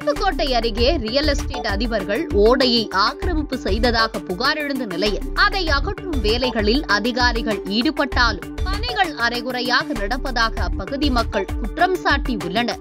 அருப்புக்கோட்டை அருகே real estate அதிபர்கள் ஓடையை ஆக்கிரமிப்பு செய்ததாக புகார் எழுந்த நிலையில் அதை அகற்றும் வேலைகளில் அதிகாரிகள் ஈடுபட்டாலும் பணிகள் அரைகுறையாக நடப்பதாக அப்பகுதி மக்கள் குற்றம் சாட்டியுள்ளனர்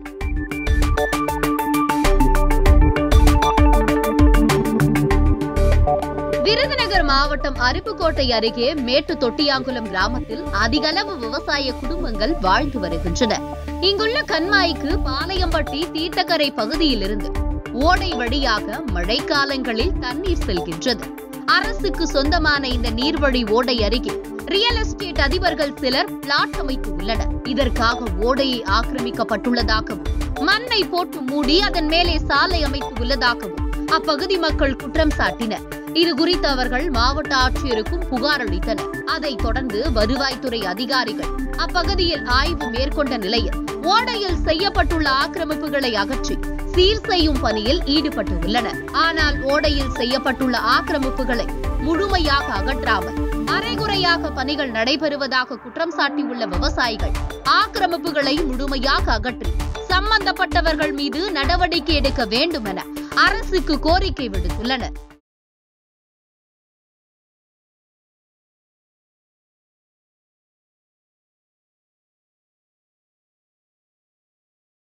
விருதுநகர் மாவட்டம் அருப்புக்கோட்டை அருகே மேட்டு தொட்டியாங்குளம் கிராமத்தில் அதிகளவு விவசாய குடும்பங்கள் வாழ்ந்து வருகின்றன இங்குள்ள கண்மாய்க்கு பாளையம்பட்டி தீர்த்தக்கரை பகுதியிலிருந்து ஓடை வழியாக மழைக்காலங்களில் தண்ணீர் செல்கின்றது அரசுக்கு சொந்தமான இந்த நீர்வழி ஓடை அருகே ரியல் எஸ்டேட் அதிபர்கள் சிலர் பிளாட் அமைத்து உள்ளனர் இதற்காக ஓடையை ஆக்கிரமிக்கப்பட்டுள்ளதாகவும் மண்ணை போட்டு மூடி அதன் மேலே சாலை அமைத்து உள்ளதாகவும் அப்பகுதி மக்கள் குற்றம் சாட்டினர் இது குறித்து அவர்கள் மாவட்ட ஆட்சியருக்கும் புகார் அளித்தனர் அதைத் தொடர்ந்து வருவாய்த்துறை அதிகாரிகள் அப்பகுதியில் ஆய்வு மேற்கொண்ட நிலையில் ஓடையில் செய்யப்பட்டுள்ள ஆக்கிரமிப்புகளை அகற்றி சீர் செய்யும் பணியில் ஈடுபட்டு உள்ளனர் ஆனால் ஓடையில் செய்யப்பட்டுள்ள ஆக்கிரமிப்புகளை முழுமையாக அகற்றாமல் அரைகுறையாக பணிகள் நடைபெறுவதாக குற்றம் சாட்டியுள்ள விவசாயிகள் ஆக்கிரமிப்புகளை முழுமையாக அகற்றி சம்பந்தப்பட்டவர்கள் மீது நடவடிக்கை எடுக்க வேண்டும் என அரசுக்கு கோரிக்கை விடுத்துள்ளனர்